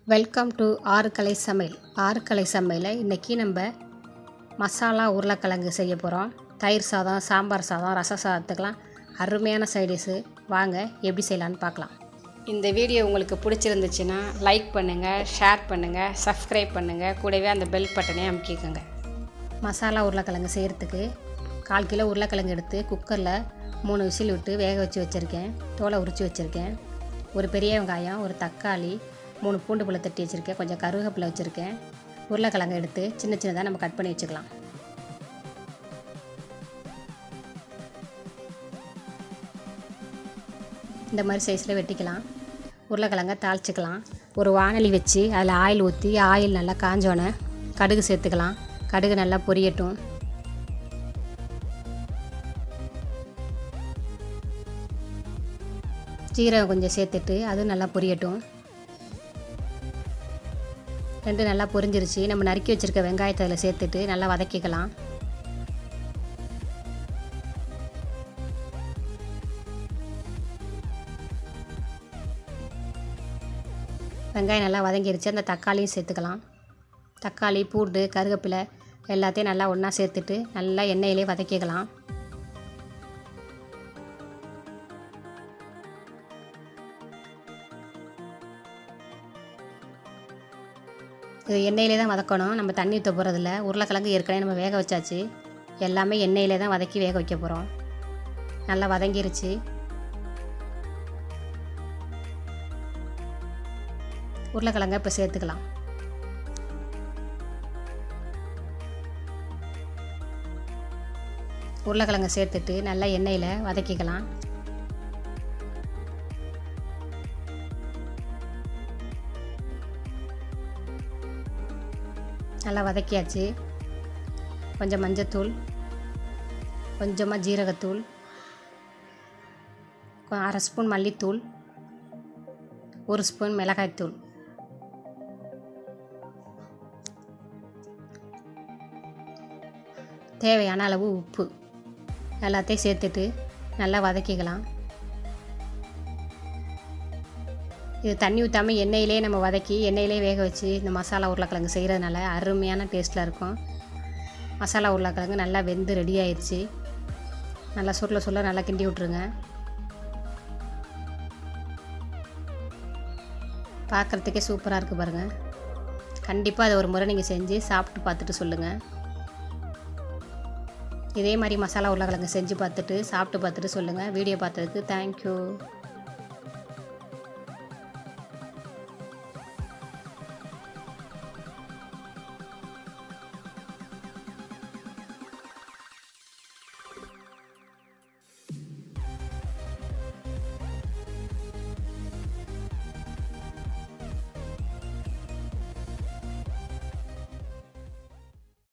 welcome to ஆறுக்கலை சமையல் ஆறுக்கலை சமையலில் இன்றைக்கி நம்ம மசாலா உருளைக்கிழங்கு செய்ய போகிறோம் தயிர் சாதம் சாம்பார் சாதம் ரச சாதத்துக்கெலாம் அருமையான சைடிஷு வாங்க எப்படி செய்யலான்னு பார்க்கலாம் இந்த வீடியோ உங்களுக்கு பிடிச்சிருந்துச்சுன்னா லைக் பண்ணுங்கள் ஷேர் பண்ணுங்கள் சப்ஸ்கிரைப் பண்ணுங்கள் கூடவே அந்த பெல் பட்டனே அமுக்கிக்கோங்க மசாலா உருளைக்கிழங்கு செய்கிறதுக்கு கால் கிலோ உருளைக்கிழங்கு எடுத்து குக்கரில் மூணு விசில் விட்டு வேக வச்சு வச்சுருக்கேன் தோலை உரித்து வச்சுருக்கேன் ஒரு பெரிய வெங்காயம் ஒரு தக்காளி மூணு பூண்டு பழம் தட்டி வச்சுருக்கேன் கொஞ்சம் கருவேப்பிலை வச்சுருக்கேன் உருளைக்கிழங்கு எடுத்து சின்ன சின்னதாக நம்ம கட் பண்ணி வச்சுக்கலாம் இந்த மாதிரி சைஸில் வெட்டிக்கலாம் உருளைக்கிழங்க தாளிச்சிக்கலாம் ஒரு வானொலி வச்சு அதில் ஆயில் ஊற்றி ஆயில் நல்லா காஞ்சோன்னே கடுகு சேர்த்துக்கலாம் கடுகு நல்லா பொரியட்டும் ஜீரகம் கொஞ்சம் சேர்த்துட்டு அதுவும் நல்லா பொரியட்டும் ரெண்டு நல்லா பொரிஞ்சிருச்சு நம்ம நறுக்கி வச்சுருக்க வெங்காயத்தை அதில் சேர்த்துட்டு நல்லா வதக்கிக்கலாம் வெங்காயம் நல்லா வதங்கிருச்சு அந்த தக்காளியும் சேர்த்துக்கலாம் தக்காளி பூண்டு கருவேப்பிலை எல்லாத்தையும் நல்லா ஒன்றா சேர்த்துட்டு நல்லா எண்ணெயிலே வதக்கிக்கலாம் இது எண்ணெயிலே தான் வதக்கணும் நம்ம தண்ணி ஊற்ற போகிறதில்ல உருளைக்கிழங்கு ஏற்கனவே நம்ம வேக வச்சாச்சு எல்லாமே எண்ணெயிலே தான் வதக்கி வேக வைக்க போகிறோம் நல்லா வதங்கிருச்சு உருளைக்கிழங்க இப்போ சேர்த்துக்கலாம் உருளைக்கிழங்க சேர்த்துட்டு நல்லா எண்ணெயில் வதக்கிக்கலாம் நல்லா வதக்கியாச்சு கொஞ்சம் மஞ்சத்தூள் கொஞ்சமாக ஜீரகத்தூள் கொ- அரை ஸ்பூன் மல்லித்தூள் ஒரு ஸ்பூன் மிளகாய்த்தூள் தேவையான அளவு உப்பு எல்லாத்தையும் சேர்த்துட்டு நல்லா வதக்கிக்கலாம் இது தண்ணி ஊற்றாமல் எண்ணெயிலே நம்ம வதக்கி எண்ணெயிலே வேக வச்சு இந்த மசாலா உருளைக்கிழங்கு செய்கிறதுனால அருமையான டேஸ்ட்டில் இருக்கும் மசாலா உருளைக்கிழங்கு நல்லா வெந்து ரெடி ஆயிடுச்சு நல்லா சுருள சுருள நல்லா கிண்டி விட்ருங்க பார்க்குறதுக்கே சூப்பராக இருக்குது பாருங்கள் கண்டிப்பாக அதை ஒரு முறை நீங்கள் செஞ்சு சாப்பிட்டு பார்த்துட்டு சொல்லுங்கள் இதே மாதிரி மசாலா உருளைக்கிழங்கு செஞ்சு பார்த்துட்டு சாப்பிட்டு பார்த்துட்டு சொல்லுங்கள் வீடியோ பார்த்ததுக்கு தேங்க்யூ